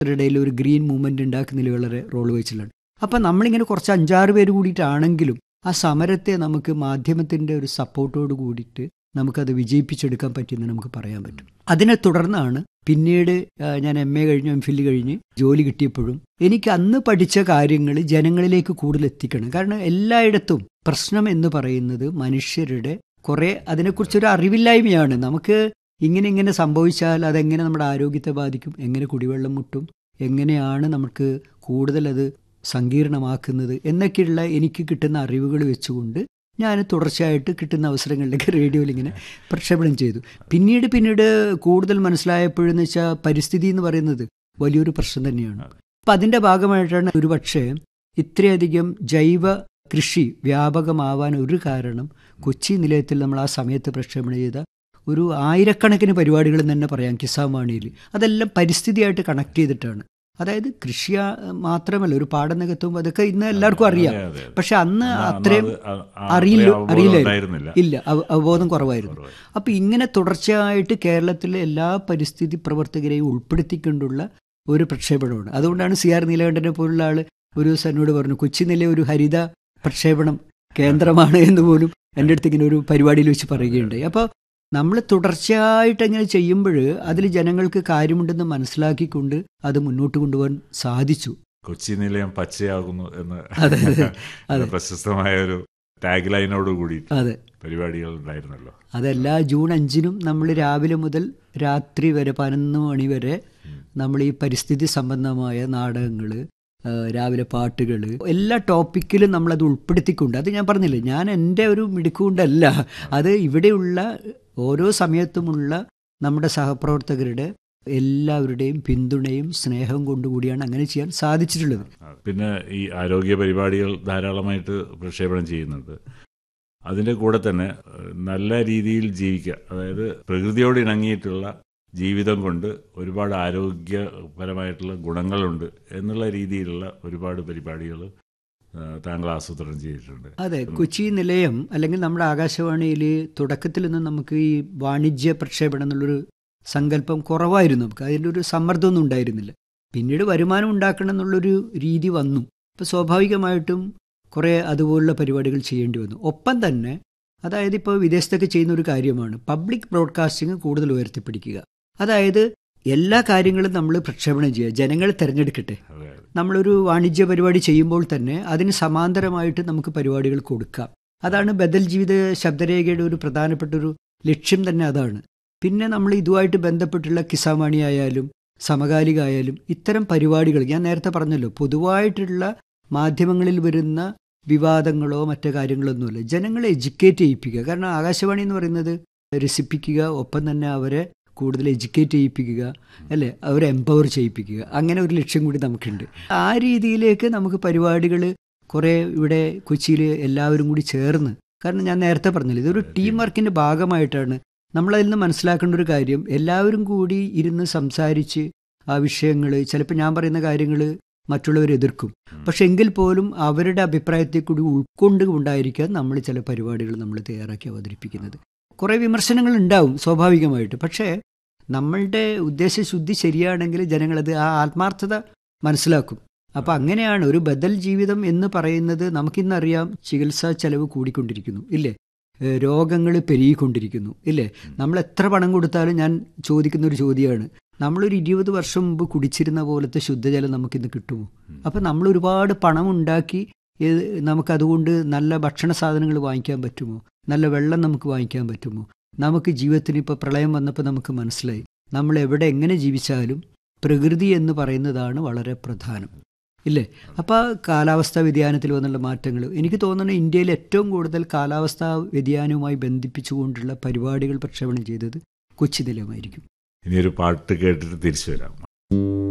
ഇടയിൽ ഒരു green movement ഉണ്ടാക്കുന്നതിൽ വളരെ റോൾ വഹിച്ചിട്ടുണ്ട് അപ്പം നമ്മളിങ്ങനെ കുറച്ച് അഞ്ചാറ് പേര് കൂടിയിട്ടാണെങ്കിലും ആ സമരത്തെ നമുക്ക് മാധ്യമത്തിൻ്റെ ഒരു സപ്പോർട്ടോട് കൂടിയിട്ട് നമുക്കത് വിജയിപ്പിച്ചെടുക്കാൻ പറ്റിയെന്ന് നമുക്ക് പറയാൻ പറ്റും അതിനെ തുടർന്നാണ് പിന്നീട് ആ, ഞാൻ എം എ കഴിഞ്ഞ് എം ഫില്ല് കഴിഞ്ഞ് ജോലി കിട്ടിയപ്പോഴും എനിക്ക് അന്ന് പഠിച്ച കാര്യങ്ങൾ ജനങ്ങളിലേക്ക് കൂടുതൽ എത്തിക്കണം കാരണം എല്ലായിടത്തും പ്രശ്നം എന്ന് പറയുന്നത് മനുഷ്യരുടെ കുറെ അതിനെക്കുറിച്ചൊരു അറിവില്ലായ്മയാണ് നമുക്ക് ഇങ്ങനെ ഇങ്ങനെ സംഭവിച്ചാൽ അതെങ്ങനെ നമ്മുടെ ആരോഗ്യത്തെ ബാധിക്കും എങ്ങനെ കുടിവെള്ളം മുട്ടും എങ്ങനെയാണ് നമുക്ക് കൂടുതൽ അത് സങ്കീർണമാക്കുന്നത് എന്നൊക്കെയുള്ള എനിക്ക് കിട്ടുന്ന അറിവുകൾ വെച്ചുകൊണ്ട് ഞാൻ തുടർച്ചയായിട്ട് കിട്ടുന്ന അവസരങ്ങളിലേക്ക് റേഡിയോയിൽ ഇങ്ങനെ പ്രക്ഷേപണം ചെയ്തു പിന്നീട് പിന്നീട് കൂടുതൽ മനസ്സിലായപ്പോഴെന്ന് വെച്ചാൽ പരിസ്ഥിതി എന്ന് പറയുന്നത് വലിയൊരു പ്രശ്നം തന്നെയാണ് അപ്പം അതിൻ്റെ ഭാഗമായിട്ടാണ് ഒരുപക്ഷെ ഇത്രയധികം ജൈവ കൃഷി വ്യാപകമാവാൻ ഒരു കാരണം കൊച്ചി നിലയത്തിൽ നമ്മൾ ആ സമയത്ത് പ്രക്ഷേപണം ചെയ്ത ഒരു ആയിരക്കണക്കിന് പരിപാടികൾ തന്നെ പറയാം കിസാൻ വാണിയിൽ അതെല്ലാം പരിസ്ഥിതിയായിട്ട് കണക്ട് ചെയ്തിട്ടാണ് അതായത് കൃഷി ആ- മാത്രമല്ല ഒരു പാടം നികത്തുമ്പോൾ അതൊക്കെ ഇന്ന് എല്ലാവർക്കും അറിയാം അതെ, അതെ. പക്ഷെ അന്ന് അന്ന് അത്രയും അത് ആ- ആ അറിയില്ല അത്രയും അവബോധം അറിയില്ലായിരുന്നു ഉണ്ടായിരുന്നില്ല. ഇല്ല അവ- അവബോധം കുറവായിരുന്നു കുറവായി. അപ്പൊ ഇങ്ങനെ തുടർച്ചയായിട്ട് കേരളത്തിലെ എല്ലാ പരിസ്ഥിതി പ്രവർത്തകരെയും ഉൾപ്പെടുത്തിക്കൊണ്ടുള്ള ഒരു പ്രക്ഷേപണമാണ് അതുകൊണ്ടാണ് സി ആർ നീലകണ്ഠനെ പോലുള്ള ആള് ഒരു ദിവസം എന്നോട് പറഞ്ഞു കൊച്ചി നില ഒരു ഹരിത പ്രക്ഷേപണം കേന്ദ്രമാണ് എന്ന് പോലും എൻ്റെ അടുത്ത് ഇങ്ങനെ ഒരു പരിപാടിയിൽ വെച്ച് പറയുകയുണ്ടായി അപ്പോൾ നമ്മൾ തുടർച്ചയായിട്ട് അങ്ങനെ ചെയ്യുമ്പോൾ അതിൽ ജനങ്ങൾക്ക് കാര്യമുണ്ടെന്ന് മനസ്സിലാക്കിക്കൊണ്ട് അത് മുന്നോട്ട് കൊണ്ടുപോകാൻ സാധിച്ചു കൊച്ചി നിലയം പച്ചയാകുന്നു എന്ന് അതെ, അതെ, അതെ. പ്രശസ്തമായ ഒരു ടാഗ് ലൈനോട് കൂടി അതെ പരിപാടികൾ ഉണ്ടായിരുന്നല്ലോ അതെല്ലാ ജൂൺ അഞ്ചിനും നമ്മൾ രാവിലെ മുതൽ രാത്രി വരെ പതിനൊന്ന് മണി വരെ നമ്മൾ ഈ പരിസ്ഥിതി സംബന്ധമായ നാടകങ്ങൾ രാവിലെ പാട്ടുകൾ എല്ലാ ടോപ്പിക്കിലും നമ്മളത് ഉൾപ്പെടുത്തിക്കൊണ്ട് അത് ഞാൻ പറഞ്ഞില്ലേ ഞാൻ എൻ്റെ ഒരു മിടുക്കുകൊണ്ടല്ല അത് ഇവിടെയുള്ള ഓരോ സമയത്തുമുള്ള നമ്മുടെ സഹപ്രവർത്തകരുടെ എല്ലാവരുടെയും പിന്തുണയും സ്നേഹവും കൊണ്ടുകൂടിയാണ് അങ്ങനെ ചെയ്യാൻ സാധിച്ചിട്ടുള്ളത് പിന്നെ ഈ ആരോഗ്യ പരിപാടികൾ ധാരാളമായിട്ട് പ്രക്ഷേപണം ചെയ്യുന്നുണ്ട് അതിൻ്റെ കൂടെ തന്നെ ഏഹ്, നല്ല രീതിയിൽ ജീവിക്കുക അതായത് പ്രകൃതിയോട് ഇണങ്ങിയിട്ടുള്ള ജീവിതം കൊണ്ട് ഒരുപാട് ആരോഗ്യപരമായിട്ടുള്ള ഗുണങ്ങളുണ്ട് എന്നുള്ള രീതിയിലുള്ള ഒരുപാട് പരിപാടികൾ ഏഹ്, താങ്കൾ ആസൂത്രണം ചെയ്തിട്ടുണ്ട് അതെ കൊച്ചി നിലയം അല്ലെങ്കിൽ നമ്മുടെ ആകാശവാണിയിൽ തുടക്കത്തിൽ നിന്ന് നമുക്ക് ഈ വാണിജ്യ പ്രക്ഷേപണം എന്നുള്ളൊരു സങ്കല്പം കുറവായിരുന്നു നമുക്ക് അതിൻ്റെ ഒരു സമ്മർദ്ദമൊന്നും ഉണ്ടായിരുന്നില്ല പിന്നീട് വരുമാനം ഉണ്ടാക്കണം എന്നുള്ളൊരു രീതി വന്നു അപ്പോൾ സ്വാഭാവികമായിട്ടും കുറേ അതുപോലുള്ള പരിപാടികൾ ചെയ്യേണ്ടി വന്നു ഒപ്പം തന്നെ അതായത് ഇപ്പോൾ വിദേശത്തൊക്കെ ചെയ്യുന്ന ഒരു കാര്യമാണ് പബ്ലിക് ബ്രോഡ്കാസ്റ്റിംഗ് കൂടുതൽ ഉയർത്തിപ്പിടിക്കുക അതായത് എല്ലാ കാര്യങ്ങളും നമ്മൾ പ്രക്ഷേപണം ചെയ്യുക ജനങ്ങൾ തിരഞ്ഞെടുക്കട്ടെ അതെ നമ്മളൊരു വാണിജ്യ പരിപാടി ചെയ്യുമ്പോൾ തന്നെ അതിന് സമാന്തരമായിട്ട് നമുക്ക് പരിപാടികൾ കൊടുക്കാം അതാണ് ബദൽ ജീവിത ശബ്ദരേഖയുടെ ഒരു പ്രധാനപ്പെട്ട ഒരു ലക്ഷ്യം തന്നെ അതാണ് പിന്നെ നമ്മൾ ഇതുമായിട്ട് ബന്ധപ്പെട്ടുള്ള കിസാമാണി ആയാലും സമകാലിക ആയാലും ഇത്തരം പരിപാടികൾ ഞാൻ നേരത്തെ പറഞ്ഞല്ലോ പൊതുവായിട്ടുള്ള മാധ്യമങ്ങളിൽ വരുന്ന വിവാദങ്ങളോ മറ്റു കാര്യങ്ങളൊന്നുമില്ല ജനങ്ങളെ എഡ്യൂക്കേറ്റ് ചെയ്യിപ്പിക്കുക കാരണം ആകാശവാണി എന്ന് പറയുന്നത് രസിപ്പിക്കുക ഒപ്പം തന്നെ അവരെ കൂടുതൽ എഡ്യൂക്കേറ്റ് ചെയ്യിപ്പിക്കുക അല്ലേ അവരെ എംപവർ ചെയ്യിപ്പിക്കുക അങ്ങനെ ഒരു ലക്ഷ്യം കൂടി നമുക്കുണ്ട് ആ രീതിയിലേക്ക് നമുക്ക് പരിപാടികൾ കുറേ ഇവിടെ കൊച്ചിയിൽ എല്ലാവരും കൂടി ചേർന്ന് കാരണം ഞാൻ നേരത്തെ പറഞ്ഞില്ല ഇതൊരു ടീം വർക്കിൻ്റെ ഭാഗമായിട്ടാണ് നമ്മളതിൽ നിന്ന് മനസ്സിലാക്കേണ്ട ഒരു കാര്യം എല്ലാവരും കൂടി ഇരുന്ന് സംസാരിച്ച് ആ വിഷയങ്ങൾ ചിലപ്പോൾ ഞാൻ പറയുന്ന കാര്യങ്ങൾ മറ്റുള്ളവർ എതിർക്കും പക്ഷെ എങ്കിൽ പോലും അവരുടെ അഭിപ്രായത്തെ കൂടി ഉൾക്കൊണ്ട് ഉണ്ടായിരിക്കാൻ നമ്മൾ ചില പരിപാടികൾ നമ്മൾ തയ്യാറാക്കി അവതരിപ്പിക്കുന്നത് കുറേ വിമർശനങ്ങൾ ഉണ്ടാവും സ്വാഭാവികമായിട്ട് പക്ഷേ നമ്മളുടെ ഉദ്ദേശശുദ്ധി ശരിയാണെങ്കിൽ ജനങ്ങളത് ആ ആത്മാർത്ഥത മനസ്സിലാക്കും അപ്പം അങ്ങനെയാണ് ഒരു ബദൽ ജീവിതം എന്ന് പറയുന്നത് നമുക്കിന്നറിയാം ചികിത്സാ ചെലവ് കൂടിക്കൊണ്ടിരിക്കുന്നു ഇല്ലേ രോഗങ്ങൾ പെരുകിക്കൊണ്ടിരിക്കുന്നു ഇല്ലേ നമ്മൾ എത്ര പണം കൊടുത്താലും ഞാൻ ചോദിക്കുന്ന ഒരു ചോദ്യമാണ് നമ്മളൊരു ഇരുപത് വർഷം മുമ്പ് കുടിച്ചിരുന്ന പോലത്തെ ശുദ്ധജലം നമുക്കിന്ന് കിട്ടുമോ അപ്പം നമ്മൾ ഒരുപാട് പണം ഉണ്ടാക്കി ഏത് നമുക്കതുകൊണ്ട് നല്ല ഭക്ഷണ സാധനങ്ങൾ വാങ്ങിക്കാൻ പറ്റുമോ നല്ല വെള്ളം നമുക്ക് വാങ്ങിക്കാൻ പറ്റുമോ നമുക്ക് ജീവിതത്തിന് ഇപ്പോൾ പ്രളയം വന്നപ്പോൾ നമുക്ക് മനസ്സിലായി നമ്മൾ എവിടെ എങ്ങനെ ജീവിച്ചാലും പ്രകൃതി എന്ന് പറയുന്നതാണ് വളരെ പ്രധാനം ഇല്ലേ അപ്പോൾ കാലാവസ്ഥാ വ്യതിയാനത്തിൽ വന്നുള്ള മാറ്റങ്ങൾ എനിക്ക് തോന്നുന്നു ഇന്ത്യയിൽ ഏറ്റവും കൂടുതൽ കാലാവസ്ഥാ വ്യതിയാനവുമായി ബന്ധിപ്പിച്ചുകൊണ്ടുള്ള പരിപാടികൾ പ്രക്ഷേപണം ചെയ്തത് കൊച്ചി നിലയമായിരിക്കും ഇനിയൊരു പാട്ട് കേട്ടിട്ട് തിരിച്ചു വരാം